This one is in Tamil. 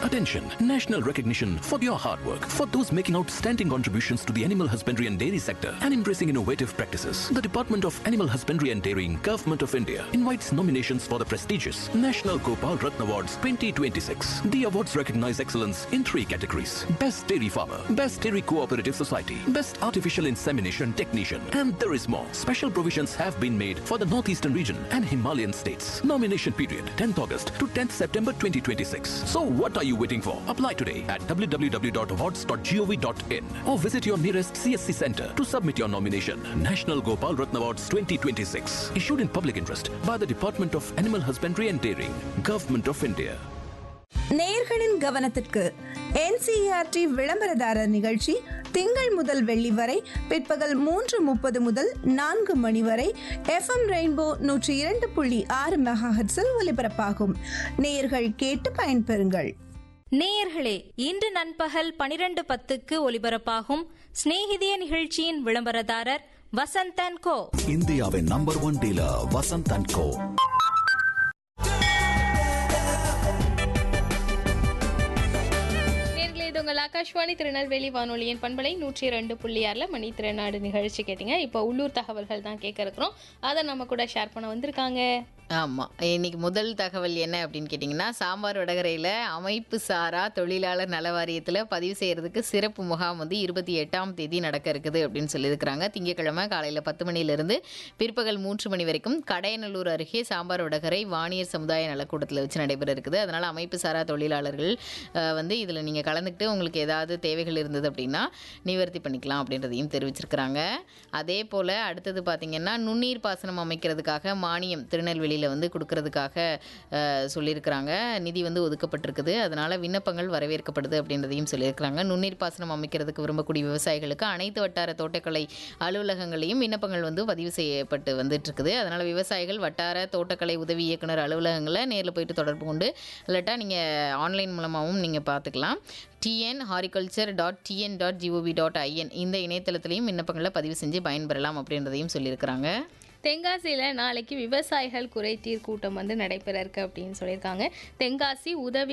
Attention! National recognition for your hard work. For those making outstanding contributions to the animal husbandry and dairy sector and embracing innovative practices. The Department of Animal Husbandry and Dairying, Government of India invites nominations for the prestigious National Gopal Ratna Awards 2026. The awards recognize excellence in three categories. Best Dairy Farmer, Best Dairy Cooperative Society, Best Artificial Insemination Technician, and there is more. Special provisions have been made for the Northeastern region and Himalayan states. Nomination period 10th August to 10th September 2026. So what are you waiting for? Apply today at www.awards.gov.in or visit your nearest CSC center to submit your nomination. National Gopal Ratna Awards 2026. Issued in public interest by the Department of Animal Husbandry and Dairying, Government of India. நேயர்களின் கவனத்திற்கு என்சிஆர்டி விளம்பரதாரர் நிகழ்ச்சி திங்கள் முதல் வெள்ளி வரை பிற்பகல் மூன்று முப்பது முதல் நான்கு மணி வரை எஃப்எம் ரெயின்போ நூற்றி இரண்டு புள்ளி ஆறு மெகாஹெட்ஸில் ஒலிபரப்பாகும் நேயர்கள் கேட்டு பயன்பெறுங்கள் நேயர்களே இன்று நண்பகல் பனிரெண்டு பத்துக்கு ஒலிபரப்பாகும் சிநேகிதிய நிகழ்ச்சியின் விளம்பரதாரர் வசந்தன் கோ இந்தியாவின் number one dealer Vasanth and co நேர்களே இது உங்கள் ஆகாஷ்வாணி திருநெல்வேலி வானொலியின் பண்பலை நூற்றி ரெண்டு புள்ளி ஆறில் மணி திறனாடு நிகழ்ச்சி கேட்டிங்க இப்போ உள்ளூர் தகவல்கள் தான் கேட்க இருக்கிறோம் அதை நம்ம கூட ஷேர் பண்ண வந்திருக்காங்க ஆமாம் இன்னைக்கு முதல் தகவல் என்ன அப்படின்னு கேட்டிங்கன்னா சாம்பார் வடகரையில் அமைப்பு சாரா தொழிலாளர் நல வாரியத்தில் பதிவு செய்கிறதுக்கு சிறப்பு முகாம் வந்து இருபத்தி எட்டாம் தேதி நடக்க இருக்குது அப்படின்னு சொல்லியிருக்கிறாங்க திங்கட்கிழமை காலையில் பத்து மணிலேருந்து பிற்பகல் மூன்று மணி வரைக்கும் கடையநல்லூர் அருகே சாம்பார் வடகரை வாணியர் சமுதாய நலக்கூடத்தில் வச்சு நடைபெற இருக்குது அதனால் அமைப்பு சாரா தொழிலாளர்கள் அஹ், வந்து இதில் நீங்கள் கலந்துக்கிட்டு உங்களுக்கு ஏதாவது தேவைகள் இருந்தது அப்படின்னா நிவர்த்தி பண்ணிக்கலாம் அப்படின்றதையும் தெரிவிச்சிருக்கிறாங்க அதே போல் அடுத்தது பார்த்திங்கன்னா நுண்ணீர் பாசனம் அமைக்கிறதுக்காக மானியம் திருநெல்வேலியில் வந்து கொடுக்கறதுக்காக அஹ், சொல்லியிருக்கிறாங்க நிதி வந்து ஒதுக்கப்பட்டிருக்குது அதனால் விண்ணப்பங்கள் வரவேற்கப்படுது அப்படின்றதையும் சொல்லியிருக்கிறாங்க நுண்ணீர் பாசனம் அமைக்கிறதுக்கு விரும்பக்கூடிய விவசாயிகளுக்கு அனைத்து வட்டார தோட்டக்கலை அலுவலகங்களையும் விண்ணப்பங்கள் வந்து பதிவு செய்யப்பட்டு வந்துட்டு இருக்குது அதனால் விவசாயிகள் வட்டார தோட்டக்கலை உதவி இயக்குனர் அலுவலகங்களை நேரில் போயிட்டு தொடர்பு கொண்டு இல்லாட்டா நீங்கள் ஆன்லைன் மூலமாகவும் நீங்கள் பார்த்துக்கலாம் TN horticulture dot TN dot GOV dot IN இந்த இணையதளத்திலையும் விண்ணப்பங்களை பதிவு செஞ்சு பயன்பெறலாம் அப்படின்றதையும் சொல்லியிருக்கிறாங்க தென்காசியில் நாளைக்கு விவசாயிகள் குறைதீர் கூட்டம் வந்து நடைபெற இருக்கு அப்படின்னு சொல்லியிருக்காங்க தென்காசி உதவி